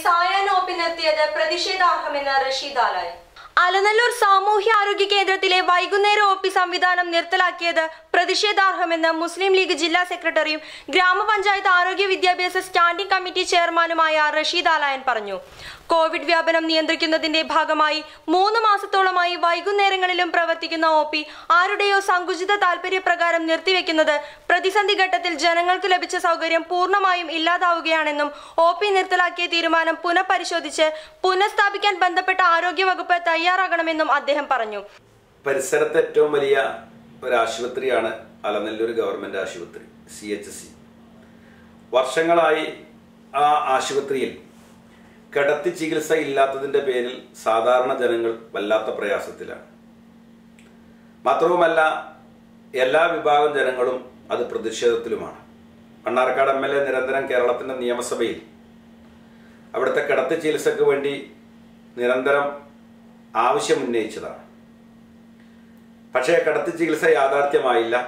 സായാഹ്ന ഒപ്പി നിർത്തിയത് പ്രതിഷേധാർഹമെന്ന് റഷീദ് ആലായ അലനല്ലൂർ സാമൂഹ്യ ആരോഗ്യ കേന്ദ്രത്തിലെ വൈകുന്നേര ഒ പി സംവിധാനം നിർത്തലാക്കിയത് പ്രതിഷേധാർഹമെന്ന് മുസ്ലിം ലീഗ് ജില്ലാ സെക്രട്ടറിയും ഗ്രാമപഞ്ചായത്ത് ആരോഗ്യ വിദ്യാഭ്യാസ സ്റ്റാൻഡിംഗ് കമ്മിറ്റി ചെയർമാനുമായ റഷീദ് ആലായൻ പറഞ്ഞു കോവിഡ് വ്യാപനം നിയന്ത്രിക്കുന്നതിന്റെ ഭാഗമായി മൂന്ന് മാസത്തോളമായി വൈകുന്നേരങ്ങളിലും പ്രവർത്തിക്കുന്ന ഒ പി ആരുടെയോ സങ്കുചിത താൽപര്യപ്രകാരം നിർത്തിവെക്കുന്നത് പ്രതിസന്ധി ഘട്ടത്തിൽ ജനങ്ങൾക്ക് ലഭിച്ച സൗകര്യം പൂർണ്ണമായും ഇല്ലാതാവുകയാണെന്നും ഒ പി നിർത്തലാക്കിയ തീരുമാനം പുനഃപരിശോധിച്ച് പുനഃസ്ഥാപിക്കാൻ ബന്ധപ്പെട്ട ആരോഗ്യ വകുപ്പ് തയ്യാറാകണമെന്നും അദ്ദേഹം പറഞ്ഞു പരിസരത്തെ ഏറ്റവും വലിയ ഒരു ആശുപത്രിയാണ് അലനല്ലൂർ ഗവൺമെന്റ് ആശുപത്രി സി എച്ച് സി വർഷങ്ങളായി ആ ആശുപത്രിയിൽ കിടത്തി ചികിത്സ ഇല്ലാത്തതിന്റെ പേരിൽ സാധാരണ ജനങ്ങൾ വല്ലാത്ത പ്രയാസത്തിലാണ് മാത്രവുമല്ല എല്ലാ വിഭാഗം ജനങ്ങളും അത് പ്രതിഷേധത്തിലുമാണ് മണ്ണാർക്കാട് എം എൽ എ നിരന്തരം കേരളത്തിന്റെ നിയമസഭയിൽ അവിടുത്തെ കിടത്തി ചികിത്സയ്ക്ക് വേണ്ടി നിരന്തരം ആവശ്യം ഉന്നയിച്ചതാണ് പക്ഷേ കിടത്തി ചികിത്സ യാഥാർത്ഥ്യമായില്ല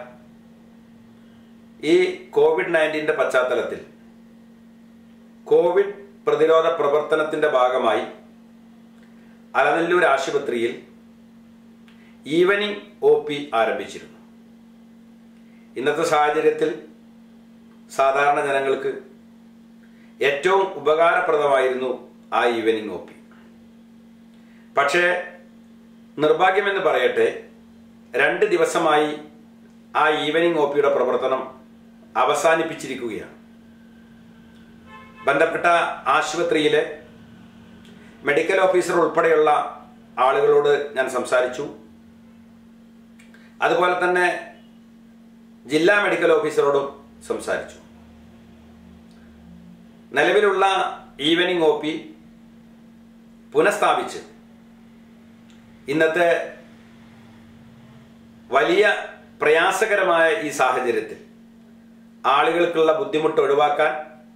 ഈ കോവിഡ് നയൻറ്റീൻ്റെ പശ്ചാത്തലത്തിൽ കോവിഡ് പ്രതിരോധ പ്രവർത്തനത്തിന്റെ ഭാഗമായി അലനല്ലൂർ ആശുപത്രിയിൽ ഈവനിംഗ് ഒ പി ആരംഭിച്ചിരുന്നു ഇന്നത്തെ സാഹചര്യത്തിൽ സാധാരണ ജനങ്ങൾക്ക് ഏറ്റവും ഉപകാരപ്രദമായിരുന്നു ആ ഈവനിംഗ് ഒ പി പക്ഷേ നിർഭാഗ്യമെന്ന് പറയട്ടെ രണ്ട് ദിവസമായി ആ ഈവനിംഗ് ഒ പിയുടെ പ്രവർത്തനം അവസാനിപ്പിച്ചിരിക്കുകയാണ് ബന്ധപ്പെട്ട ആശുപത്രിയിലെ മെഡിക്കൽ ഓഫീസർ ഉൾപ്പെടെയുള്ള ആളുകളോട് ഞാൻ സംസാരിച്ചു അതുപോലെ തന്നെ ജില്ലാ മെഡിക്കൽ ഓഫീസറോടും സംസാരിച്ചു നിലവിലുള്ള ഈവനിംഗ് ഒ പി പുനഃസ്ഥാപിച്ച് ഇന്നത്തെ വലിയ പ്രയാസകരമായ ഈ സാഹചര്യത്തിൽ ആളുകൾക്കുള്ള ബുദ്ധിമുട്ട് ഒഴിവാക്കാൻ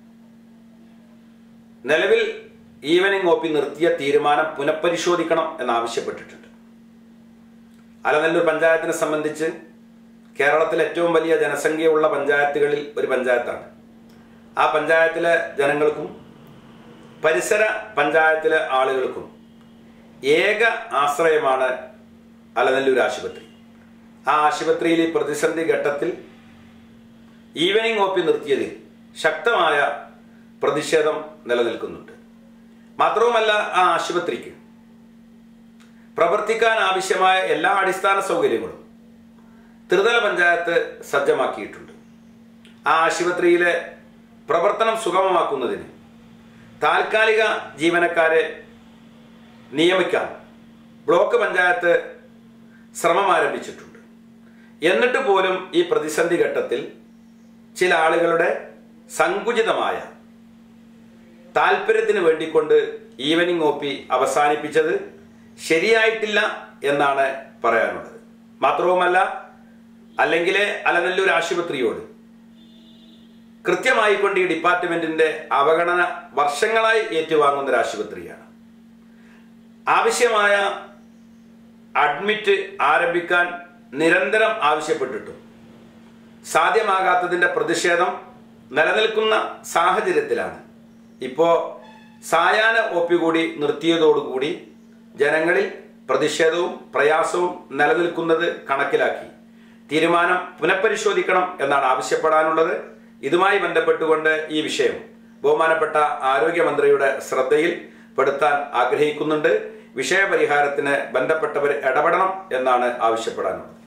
നിലവിൽ ഈവനിംഗ് ഒ പി നിർത്തിയ തീരുമാനം പുനഃപരിശോധിക്കണം എന്നാവശ്യപ്പെട്ടിട്ടുണ്ട് അലനല്ലൂർ പഞ്ചായത്തിനെ സംബന്ധിച്ച് കേരളത്തിലെ ഏറ്റവും വലിയ ജനസംഖ്യയുള്ള പഞ്ചായത്തുകളിൽ ഒരു പഞ്ചായത്താണ് ആ പഞ്ചായത്തിലെ ജനങ്ങൾക്കും പരിസര പഞ്ചായത്തിലെ ആളുകൾക്കും ഏക ആശ്രയമാണ് അലനല്ലൂർ ആശുപത്രി ആ ആശുപത്രിയിൽ ഈ പ്രതിസന്ധി ഘട്ടത്തിൽ ഈവനിംഗ് ഒ പി നിർത്തിയതിൽ ശക്തമായ പ്രതിഷേധം നിലനിൽക്കുന്നുണ്ട് മാത്രവുമല്ല ആ ആശുപത്രിക്ക് പ്രവർത്തിക്കാൻ ആവശ്യമായ എല്ലാ അടിസ്ഥാന സൗകര്യങ്ങളും ത്രിതല പഞ്ചായത്ത് സജ്ജമാക്കിയിട്ടുണ്ട് ആ ആശുപത്രിയിലെ പ്രവർത്തനം സുഗമമാക്കുന്നതിന് താൽക്കാലിക ജീവനക്കാരെ നിയമിക്കാൻ ബ്ലോക്ക് പഞ്ചായത്ത് ശ്രമം ആരംഭിച്ചിട്ടുണ്ട് എന്നിട്ട് പോലും ഈ പ്രതിസന്ധി ഘട്ടത്തിൽ ചില ആളുകളുടെ സങ്കുചിതമായ താല്പര്യത്തിന് വേണ്ടിക്കൊണ്ട് ഈവനിംഗ് ഒ പി അവസാനിപ്പിച്ചത് ശരിയായിട്ടില്ല എന്നാണ് പറയാനുള്ളത് മാത്രവുമല്ല അല്ലെങ്കിൽ അലനല്ലൂർ ആശുപത്രിയോട് കൃത്യമായിക്കൊണ്ട് ഈ ഡിപ്പാർട്ട്മെന്റിന്റെ അവഗണന വർഷങ്ങളായി ഏറ്റുവാങ്ങുന്ന ഒരു ആശുപത്രിയാണ് ആവശ്യമായ അഡ്മിറ്റ് ആരംഭിക്കാൻ നിരന്തരം ആവശ്യപ്പെട്ടിട്ടും സാധ്യമാകാത്തതിന്റെ പ്രതിഷേധം നിലനിൽക്കുന്ന സാഹചര്യത്തിലാണ് ഇപ്പോ സായാഹ്ന ഒ പി കൂടി നിർത്തിയതോടുകൂടി ജനങ്ങളിൽ പ്രതിഷേധവും പ്രയാസവും നിലനിൽക്കുന്നത് കണക്കിലാക്കി തീരുമാനം പുനഃപരിശോധിക്കണം എന്നാണ് ആവശ്യപ്പെടാനുള്ളത് ഇതുമായി ബന്ധപ്പെട്ടുകൊണ്ട് ഈ വിഷയം ബഹുമാനപ്പെട്ട ആരോഗ്യമന്ത്രിയുടെ ശ്രദ്ധയിൽ പെടുത്താൻ ആഗ്രഹിക്കുന്നുണ്ട് വിഷയപരിഹാരത്തിന് ബന്ധപ്പെട്ടവർ ഇടപെടണം എന്നാണ് ആവശ്യപ്പെടാനുള്ളത്